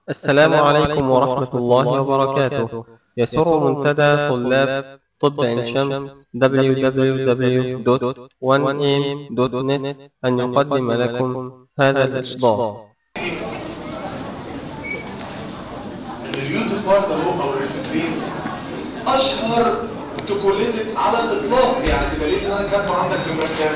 السلام عليكم ورحمة الله وبركاته يسر منتدى طلاب طب عين شمس www.1am.net أن يقدم لكم هذا الإصدار الريفيو ديبارت اهو او الريفيو اشهر توكوليتك على الاطلاق يعني بدليل ان انا كاتبه عندك في المكان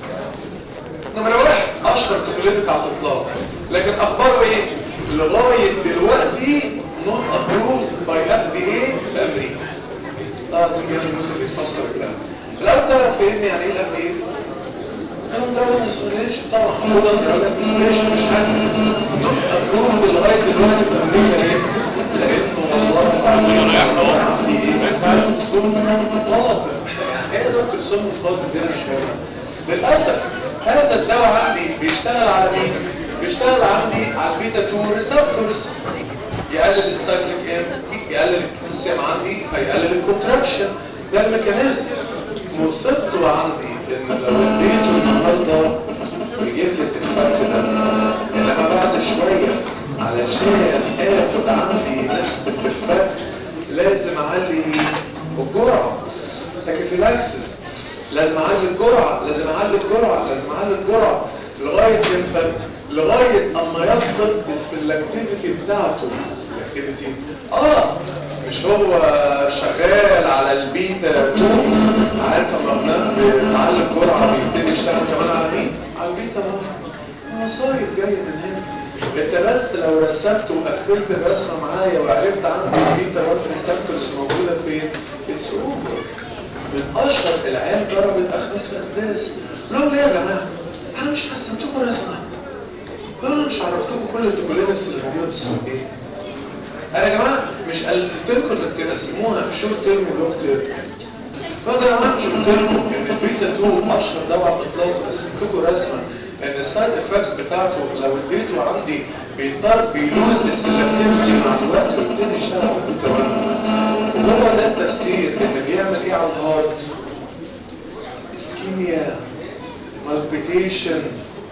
نمرة واحد اشهر توكوليتك على الاطلاق لكن اخباره ايه لغايه دلوقتي نوت ابروف باي اف دي اي في امريكا لازم يعني المسؤول يفسر الكلام الاول تعرف فهمني يعني ايه الاف دي اي الكلام ده ما يسمعليش طبعا هو ده الراجل مش مش حاجه نوت ابروف لغايه دلوقتي في امريكا ليه لانه والله العظيم عندي ايه سم قاتل يعني ايه دكتور سم قاتل دي انا مش فاهم للاسف هذا الدواء عندي بيشتغل على مين بيشتغل عندي على البيتا 2 ريسبتورز يقلل السايكليك ام يقلل الكالسيوم عندي هيقلل الكونتراكشن ده الميكانيزم مصيبته عندي ان لو اديته النهارده يجيب لي الاتفاق ده انما بعد شويه علشان اخد عندي نفس الاتفاق لازم اعلي الجرعه تاكيفيلاكسس لازم اعلي الجرعه لازم اعلي الجرعه لازم اعلي الجرعه لغايه امتى لغايه اما يفقد السلكتيفيتي بتاعته السلكتيفيتي اه مش هو شغال على البيتا 2 عارف لما بنعلي الجرعه بيبتدي يشتغل كمان على مين على البيتا 1 مصايب جايه من هنا انت بس لو رسمت وقفلت الرسمه معايا وعرفت عندي البيتا 1 ريسبتورز موجوده فين اتس اوفر من اشهر العيال ضربت اخماس اسداس لو ليه يا جماعه انا مش رسمتكم رسمه لو انا مش عرفتكم كل التوكولينكس اللي موجوده في السوق ايه انا يا جماعه مش قلت لكم انك تقسموها شورت تيرم ولونج تيرم فانا يا جماعه مش قلت لكم ان البيتا 2 اشهر دواء على الاطلاق رسمتكم رسمه ان السايد افكتس بتاعته لو اديته عندي بيضطر بيلوز السلكتيفيتي مع الوقت ويبتدي يشتغل على البيتا 1 وهو ده التفسير اللي بيعمل ايه على الهارت اسكيميا مالبيتيشن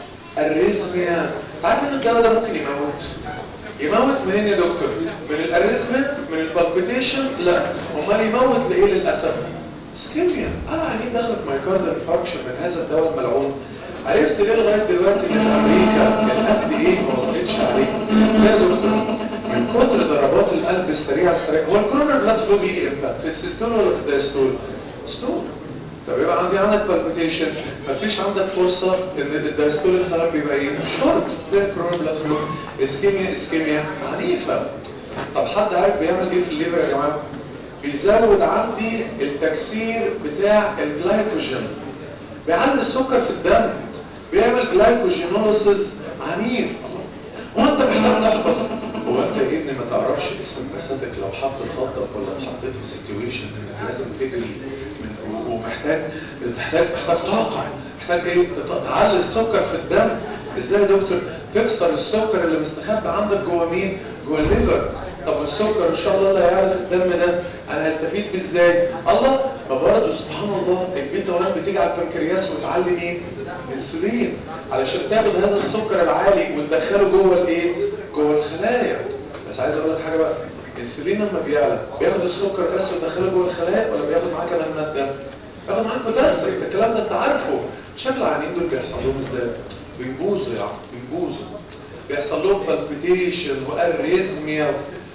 الريزميا عارف ان الدواء ده ممكن يموت يموت منين يا دكتور من الاريزميا من البالبيتيشن لا امال يموت لايه للاسف اسكيميا انا عيني دخلت مايكاردال فانكشن من هذا الدواء الملعون عرفت ليه لغايه دلوقتي ان في امريكا الاف دي ايه ما وافقتش عليه يا دكتور من كتر ضربات القلب السريعه السريعه هو الكورونا بلاد فلو بيجي امتى في السيستول ولا في الدايستول ستول طب يبقى عندي عندك بالبيتيشن مفيش عندك فرصه ان الدايستول الخلايا بيبقى ايه شورت ده الكورونا بلاد فلو اسكيميا اسكيميا عنيفه طب حد عارف بيعمل ايه في الليفر يا جماعه بيزود عندي التكسير بتاع الجلايكوجين بيعلي السكر في الدم بيعمل جلايكوجينوليسيس عنيف هو انت محتاج تحفظ هو انت يا ابني ما تعرفش استنبساتك لو حط خطك ولا اتحطيت في سيتويشن انك لازم تجري من ومحتاج محتاج محتاج طاقه محتاج ايه تعلي السكر في الدم ازاي يا دكتور تكسر السكر اللي مستخبي عندك جوه مين جوه الليفر طب السكر ان شاء الله اللي هيعرف الدم ده انا هستفيد بيه ازاي الله ما برضه سبحان الله البيتا 1 بتيجي على البنكرياس وتعلي مين الانسولين علشان تاخد هذا السكر العالي وتدخله جوه الايه جوه الخلايا بس عايز اقول لك حاجه بقى الانسولين لما بيعلى بياخد السكر بس ويدخله جوه الخلايا ولا بياخد معاه كمان ماده بياخد معاه بوتاسيوم الكلام ده انت عارفه شكل العيانين دول بيحصل لهم ازاي بيبوظوا يا عم بيبوظوا بيحصل لهم بالبيتيشن واريزميا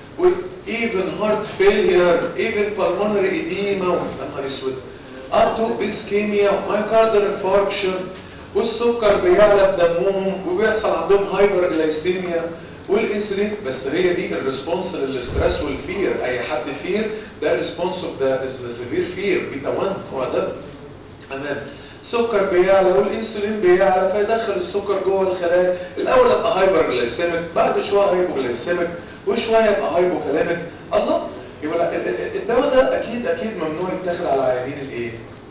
وايفن هارت فيلير ايفن بالمونري ايديما يا نهار اسود اب تو اسكيميا ومايكاردال انفاركشن والسكر بيعلى في دمهم وبيحصل عندهم هايبر جلايسيميا والانسولين بس هي دي الريسبونس للستريس والفير اي حد فير ده الريسبونس اوف ذا سيفير فير بيتا 1 هو ده امان السكر بيعلى والانسولين بيعلى فيدخل السكر جوه الخلايا الاول ابقى هايبر جلايسيميك بعد شويه هايبو جلايسيميك وشويه يبقى هايبوكاليميك الله يبقى الدواء ده اكيد اكيد ممنوع يتاخد على عيانين الايه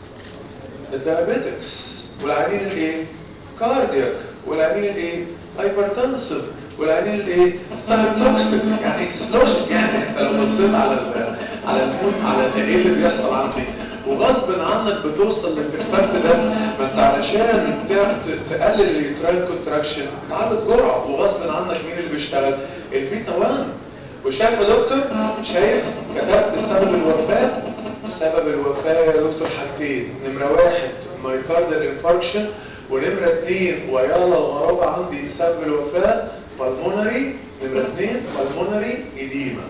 الدايابيتكس والعيانين الايه كاردياك والعيانين الايه هايبرتنسيف والعيانين الايه توكسيك يعني سلوشك يعني انت لو بصيت على على المود على ايه اللي بيحصل عندي وغصب عنك بتوصل للإفكت ده ما انت علشان تقلل اليوتراين كونتراكشن تعلي الجرعة وغصب عنك مين اللي بيشتغل البيتا 1 وشايف يا دكتور شايف كتبت سبب الوفاه سبب الوفاه يا دكتور حاجتين نمره واحد مايكاردال انفاركشن ونمره اثنين ويالا الغرابه عندي سبب الوفاه بالمونري نمره اثنين بالمونري اديما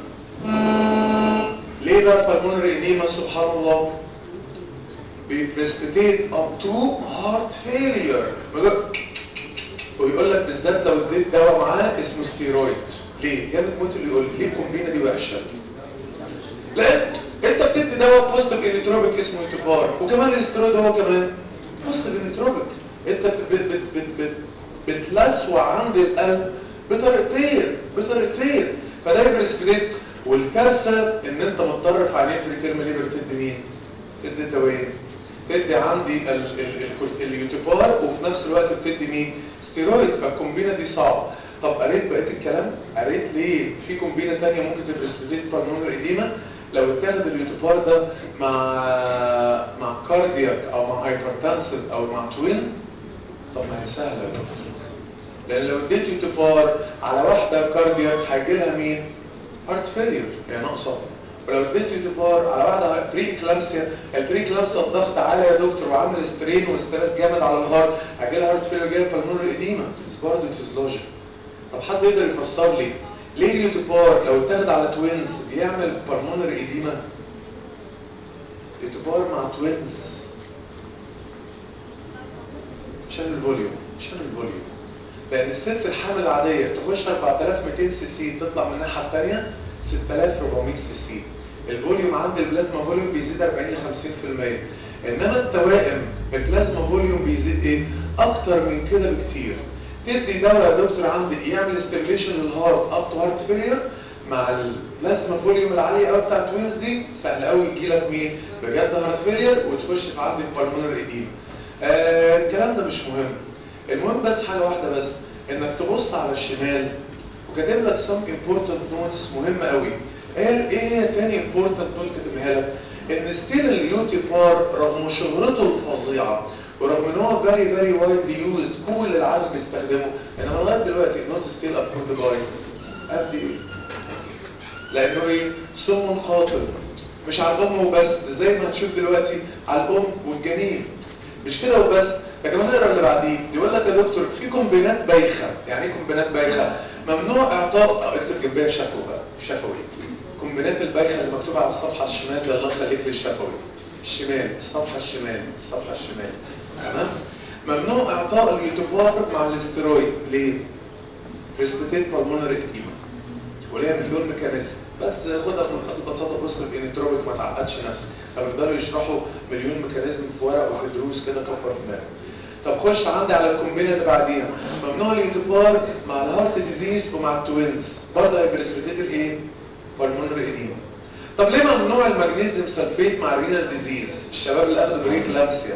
ليه بقى بالمونري اديما سبحان الله بيبريسبيتيت اب تو هارت فيلير ويقول لك بالذات لو اديت دواء معاه اسمه ستيرويد ليه؟ يا بتموت اللي يقول لي ليه الكومبينه دي وحشه؟ لان انت بتدي دواء بوزيتيف انيتروبيك اسمه انتبار وكمان الاستيرويد هو كمان بوزيتيف انيتروبيك انت بت بت بت بت بتلسوع عند القلب بطريقتين بطريقتين فده يبريسبيتيت والكارثه ان انت مضطر في عينين بريتيرم ليبر تدي مين؟ تدي الدوايين تدي عندي ال- ال- ال- اليوتيبار وفي نفس الوقت بتدي مين ستيرويد فالكومبينه دي صعبه طب قريت بقيه الكلام قريت ليه في كومبينه ثانيه ممكن تبقى ستيرويد بالمونر اديما لو اتاخد اليوتيبار ده مع مع كاردياك او مع هايبرتنسيف او مع توين طب ما هي سهله يا دكتور لان لو اديت يوتيبار على واحده كاردياك هيجي لها مين هارت فيلير هي ناقصه ولو اديت يوتيبار على واحده بري كلامسيا البري كلامسيا الضغط عالي يا دكتور وعامل سترين وستريس جامد على الهارت هيجي لها هارت فيلير جايه بالمونر اديما اتس برضه اتس لوجيك طب حد يقدر يفسر لي ليه اليوتيبار لو اتاخد على توينز بيعمل بالمونر اديما يوتيبار مع توينز عشان الفوليوم عشان الفوليوم لان الست الحامل العاديه تخش 4200 سي سي تطلع من الناحيه الثانيه 6400 سي سي الفوليوم عند البلازما فوليوم بيزيد 40 ل 50% انما التوائم البلازما فوليوم بيزيد ايه اكتر من كده بكتير تدي دواء يا دكتور عندي يعمل ستيميليشن للهارت اب تو هارت فيلير مع البلازما فوليوم العاليه قوي بتاع التوينز دي سهل قوي يجي لك مين بجد هارت فيلير وتخش في عندي بالمونر ايديما آه الكلام ده مش مهم المهم بس حاجه واحده بس انك تبص على الشمال وكاتب لك some important notes مهمه قوي قال ايه هي تاني important note كاتبها لك ان ستيل اليوتي بار رغم شهرته الفظيعه ورغم ان هو فيري فيري وايدلي يوزد كل العالم بيستخدمه انما لغايه دلوقتي نوت ستيل ابروفد باي قد ايه لانه ايه سم قاتل مش على الام وبس زي ما هتشوف دلوقتي على الام والجنين مش كده وبس يا جماعه نقرا اللي بعديه يقول لك يا دكتور في كومبينات بايخه يعني ايه كومبينات بايخه ممنوع اعطاء اكتب جنبها شفوي بقى شفوي كومبينات البايخه اللي مكتوبه على الصفحه الشمال ده الله يخليك للشفوي الشمال الصفحه الشمال الصفحه الشمال تمام ممنوع اعطاء اليوتيوبار مع الاسترويد ليه بريسبيتيت بالمونري اديما وليها مليون ميكانيزم بس خدها بمنتهى البساطه بص الانتروبيك ما تعقدش نفسك لو يقدروا يشرحوا مليون ميكانيزم في ورق وفي دروس كده كبر دماغك طب خش عندي على الكومبينه اللي بعديها ممنوع الانتبار مع الهارت ديزيز ومع التوينز برضه هيبريسبيتيت الايه بالمونري اديما طب ليه ممنوع المغنيسيوم سلفيت مع الرينال ديزيز الشباب اللي اخدوا بريكلامسيا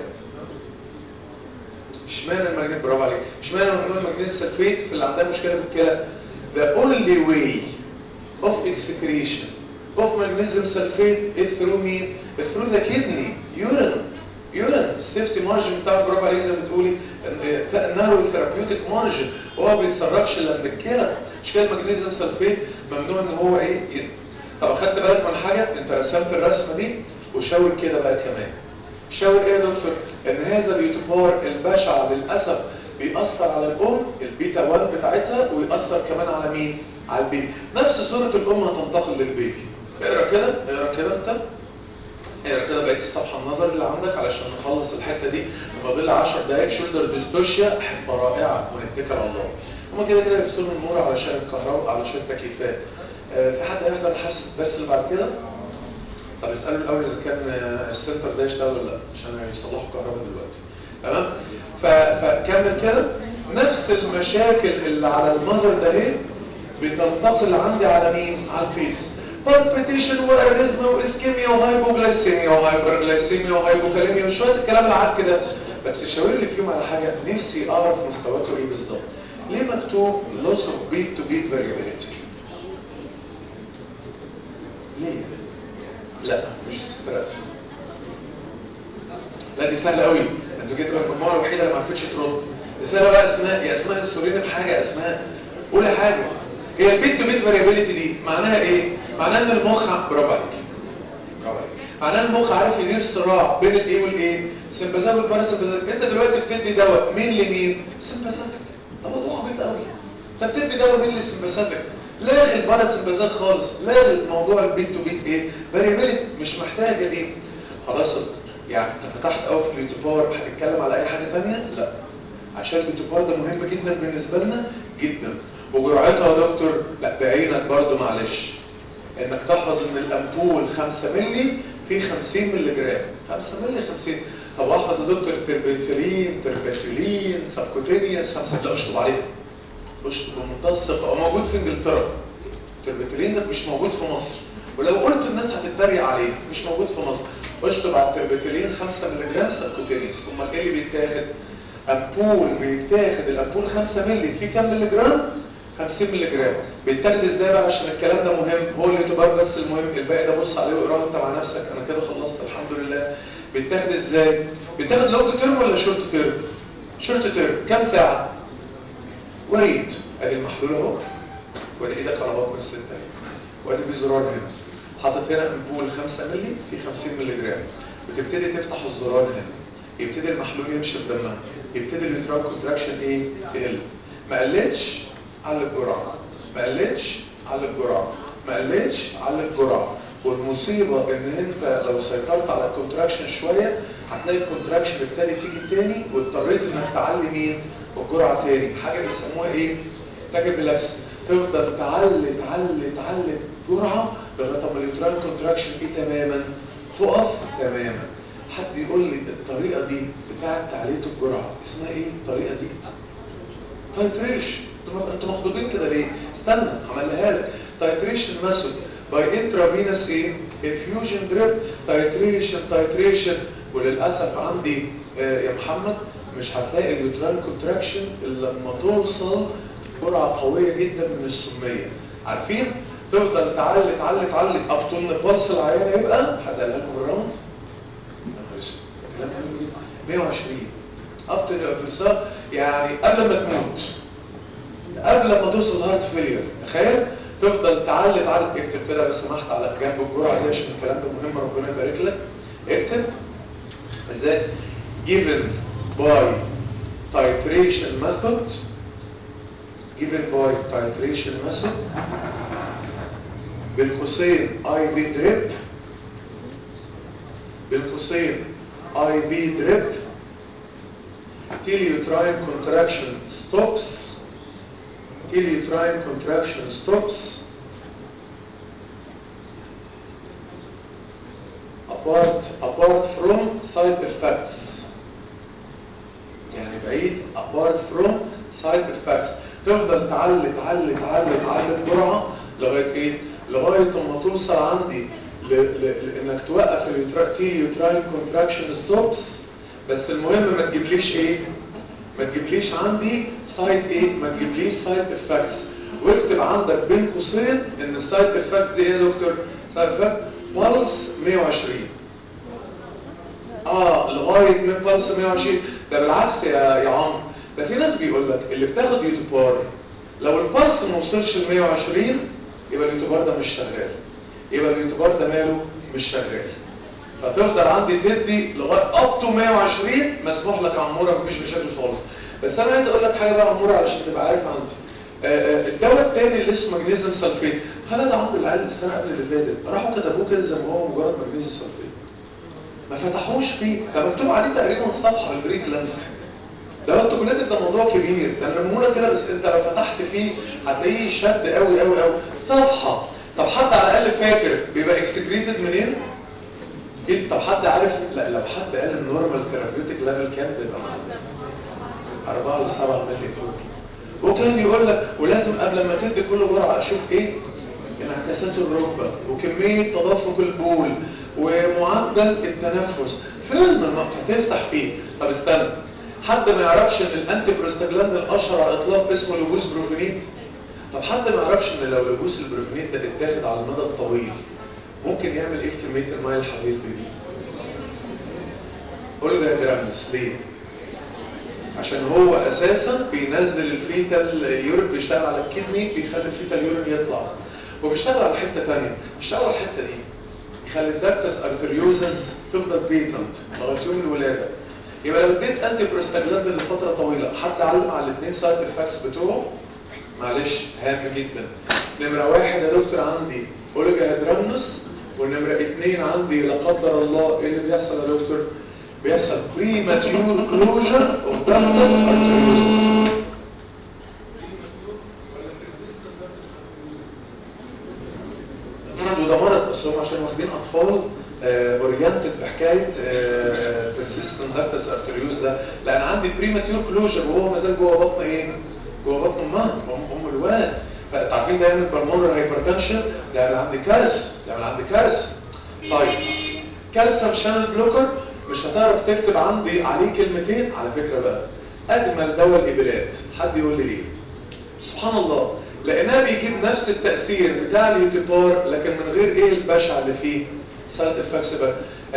اشمعنى المغنيسيوم برافو عليك اشمعنى ممنوع المغنيسيوم سلفيت في اللي عندها مشكله في الكلى the only way of excretion of magnesium sulfate is through me through the kidney urine urine السيفتي مارجن بتاعه برافو عليك زي ما بتقولي نارو ثيرابيوتيك مارجن هو ما بيتسربش الا من الكلى مش كده المغنيسيوم سلفيت ممنوع ان هو ايه ي- طب اخدت بالك من حاجه انت رسمت الرسمه دي وشاور كده بقى كمان شاور ايه يا دكتور ان هذا اليوتيوبار البشع للاسف بيأثر على الام البيتا 1 بتاعتها ويأثر كمان على مين على البيبي نفس صورة الام هتنتقل للبيبي اقرا كده اقرا كده انت اقرا كده بقيه الصفحه النظري اللي عندك علشان نخلص الحته دي فاضل 10 دقائق شولدر ديستوشيا حته رائعه ونتكل على الله هما كده كده يفصلوا النور علشان الكهرباء علشان التكييفات آه، في حد هيحضر حصه الدرس اللي بعد كده طب اسالوا الاول اذا كان آه، السنتر ده يشتغل ولا لا عشان يصلحوا الكهرباء دلوقتي تمام ف- فكمل كده نفس المشاكل اللي على المذر ده اهي بتنتقل عندي على مين على الفيس بالبيتيشن واريزما واسكيميا وهايبوجلايسيميا وهايبرجلايسيميا وهايبوكاليميا وشويه الكلام العك ده بس الشاور اللي فيهم على حاجه نفسي اعرف مستواته ايه بالظبط ليه مكتوب loss of beat to beat variability ليه لا مش ستريس لا دي سهله قوي انتوا جيتوا المجموعه الوحيده اللي ما عرفتش ترد رساله بقى اسماء يا اسماء انسولين بحاجه اسماء قولي حاجه هي البيت تو بيت فاريابيليتي دي معناها ايه معناها ان المخ برافو عليك برافو عليك معناها المخ عارف يدير صراع بين الايه والايه سمباثيك والباراسمباثيك انت دلوقتي بتدي دواء مين لمين سمباثيك ده موضوع عبيط قوي انت بتدي دواء مين للسمباثيك لاغي الباراسمباثيك خالص لاغي موضوع البيت تو بيت ايه فاريابيليتي مش محتاجه دي خلاص يعني انت فتحت قوي في اليوتيوبار هتتكلم على اي حاجه ثانيه لا عشان اليوتيوبار ده مهم جدا بالنسبه لنا جدا وجرعتها يا دكتور لا بعينك برضو معلش انك تحفظ ان الامبول 5 مللي فيه 50 مللي جرام 5 مللي 50 طب احفظ يا دكتور تربيترين تربيترين سبكوتينيوس 5 لا اشطب عليه اشطب بمنتهى الثقه هو موجود في انجلترا التربيترين ده مش موجود في مصر ولو قلت الناس هتتريق عليه مش موجود في مصر اشطب على التربيترين 5 مللي جرام سبكوتينيوس امال ايه اللي بيتاخد امبول بيتاخد الامبول 5 مللي فيه كام مللي جرام 50 مللي جرام بيتاخد ازاي بقى عشان الكلام ده مهم هو اليوتيوبر بس المهم الباقي ده بص عليه واقراه انت مع نفسك انا كده خلصت الحمد لله بيتاخد ازاي بيتاخد لونج تيرم ولا شورت تيرم شورت تيرم كام ساعه وريد ادي المحلول اهو وادي ايدك على بطن الست اهي وادي في زرار هنا حاطط هنا امبول 5 مللي في 50 مللي جرام بتبتدي تفتح الزرار هنا يبتدي المحلول يمشي في دمها يبتدي اليوترال كونتراكشن ايه تقل ما قلتش على الجرعه ما قلتش على الجرعه ما قلتش على الجرعه والمصيبه ان انت لو سيطرت على الكونتراكشن شويه هتلاقي الكونتراكشن ابتدى تيجي تاني واضطريت انك تعلي مين الجرعه تاني حاجه بيسموها ايه تاكيبيلاكس تفضل تعلي تعلي تعلي الجرعه لغايه ما اليوترال كونتراكشن ايه تماما تقف تماما حد يقول لي الطريقه دي بتاعه تعليه الجرعه اسمها ايه الطريقه دي تايتريشن انتوا مخضوضين كده ليه استنى عملها لك تايتريشن ميثود باي انترافينوس ايه انفيوجن دريب تايتريشن تايتريشن وللاسف عندي آه يا محمد مش هتلاقي اليوترال كونتراكشن الا لما توصل جرعه قويه جدا من السميه عارفين تفضل تعلي تعلي تعلي اب تو بلس العيان يبقى هديها لكم الراوند 120 اب تو يعني قبل ما تموت قبل ما توصل هارت فيلير تخيل تفضل تعلي تعلي اكتب كده لو سمحت على جنب الجرعه دي عشان الكلام ده مهم ربنا يبارك لك اكتب ازاي given by titration method given by titration method بالقوسين اي بي دريب بالقوسين اي بي دريب till uterine contraction stops till uterine contraction stops apart apart from side effects يعني بعيد apart from side effects تفضل تعلي تعلي تعلي تعلي الجرعه لغايه ايه لغايه ما توصل عندي ل... ل... لانك توقف اليوتراين كونتراكشن ستوبس بس المهم ما تجيبليش ايه ما تجيبليش عندي سايد ايه ما تجيبليش سايد افكتس واكتب عندك بين قوسين ان السايد افكتس دي ايه يا دكتور سايد افكت بالس 120 اه لغايه من بالس 120 ده بالعكس يا يا عمرو ده في ناس بيقول لك اللي بتاخد يوتيوبار لو البالس ما وصلش ل 120 يبقى اليوتيوبار ده مش شغال يبقى اليوتيوبار ده ماله مش شغال فتفضل عندي تدي لغايه اب تو 120 مسموح لك عموره مفيش مشاكل خالص بس انا عايز اقول لك حاجه بقى عموره علشان تبقى عارف عندي الدواء الثاني اللي اسمه مغنيسيوم سلفيت هل ده عند العيال السنه قبل اللي فاتت راحوا كتبوه كده زي ما هو مجرد مغنيسيوم سلفيت ما فتحوش فيه ده مكتوب عليه تقريبا صفحه بالبريك لانس ده انتوا كليه ده موضوع كبير ده نمونه كده بس انت لو فتحت فيه هتلاقيه شد قوي قوي قوي صفحه طب حد على الاقل فاكر بيبقى اكسكريتد منين اكيد طب حد عارف لا لو حد قال النورمال ثيرابيوتيك ليفل كام بيبقى معانا 4 ل 7 مللي فوق وكان يقول لك ولازم قبل ما تدي كل جرعه اشوف ايه انعكاسات الركبه وكميه تدفق البول ومعدل التنفس فيلم النقطه تفتح فيه طب استنى حد ما يعرفش ان الانتي بروستاجلاند الاشهر على الاطلاق اسمه لوبوس بروفينيت طب حد ما يعرفش ان لو لوبوس البروفينيت ده اتاخد على المدى الطويل ممكن يعمل ايه في كميه الميه الحقيقيه دي قول لي يا جرامس ليه عشان هو اساسا بينزل الفيتال يورين بيشتغل على الكدني بيخلي الفيتال يورين يطلع وبيشتغل على حته ثانيه بيشتغل على الحته دي يخلي الدكتس ارتريوزز تفضل بيتنت لغايه يوم الولاده يبقى لو اديت انتي بروستاجلاند لفتره طويله حد علم على الاثنين سايد افكتس بتوعه معلش هام جدا نمره واحد يا دكتور عندي اوليجا هيدرامنوس والنمره اثنين عندي لا قدر الله ايه اللي بيحصل يا دكتور بيحصل premature closure of ductus arteriosus وده مرض بس هم عشان واخدين اطفال اورينتد بحكايه persistent ductus arteriosus ده لان عندي premature closure وهو ما زال جوه بطن ايه؟ جوه بطن امها ام ام الواد فعارفين ده يعمل بالمونر هايبرتنشن ده يعمل عندي كارثه ده يعمل عندي كارثه طيب كالسيوم شانل بلوكر مش هتعرف تكتب عندي عليه كلمتين على فكره بقى اجمل دواء الابرات حد يقول لي ليه سبحان الله لقيناه بيجيب نفس التاثير بتاع اليوتيبار لكن من غير ايه البشع اللي فيه سايد افكتس بقى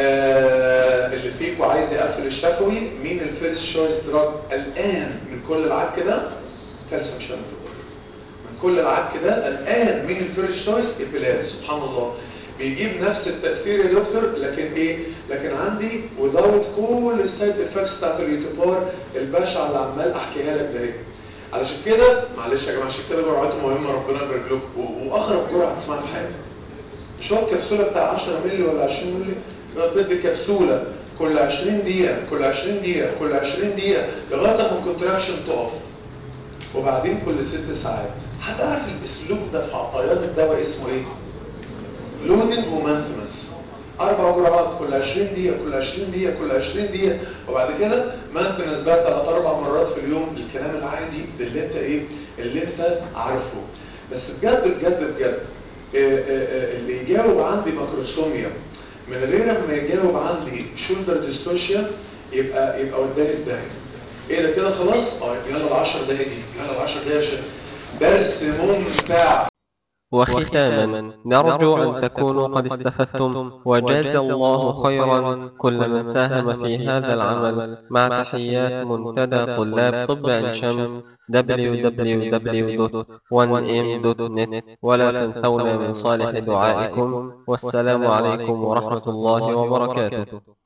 آه اللي فيكوا عايز يقفل الشفوي مين الفيرست شويس دراج الان من كل العك ده كالسيوم شانل من كل العك ده الان مين الفيرست شويس ابلات سبحان الله بيجيب نفس التأثير يا دكتور لكن ايه لكن عندي without كل السايد افكتس بتاعت اليوتيوبار البشعه اللي عمال احكيها لك ده علشان كده معلش يا جماعه عشان كده جرعته مهمه ربنا يبارك لكم واغرب جرعه تسمعها في حياتك مش هو الكبسوله بتاع 10 مللي ولا 20 مللي بتدي كبسوله كل 20 دقيقه كل 20 دقيقه كل 20 دقيقه لغايه ما الكونتراكشن تقف وبعدين كل ست ساعات حد عارف الاسلوب ده في عطيان الدواء اسمه ايه؟ لودنج ومانتنس اربع جرعات كل 20 دقيقه كل 20 دقيقه كل 20 دقيقه وبعد كده مانتنس بقى ثلاث اربع مرات في اليوم الكلام العادي اللي انت ايه اللي انت عارفه بس بجد بجد بجد اللي يجاوب عندي ماكروسوميا من غير ما يجاوب عندي شولدر ديستوشيا يبقى يبقى وداني في داهيه ايه ده كده خلاص اه يلا ال 10 دقايق دي يلا ال 10 دقايق عشان درس ممتع وختاما نرجو أن تكونوا قد استفدتم وجاز الله خيرا كل من ساهم في هذا العمل مع تحيات منتدى طلاب طب عين شمس www.1m.net ولا تنسونا من صالح دعائكم والسلام عليكم ورحمة الله وبركاته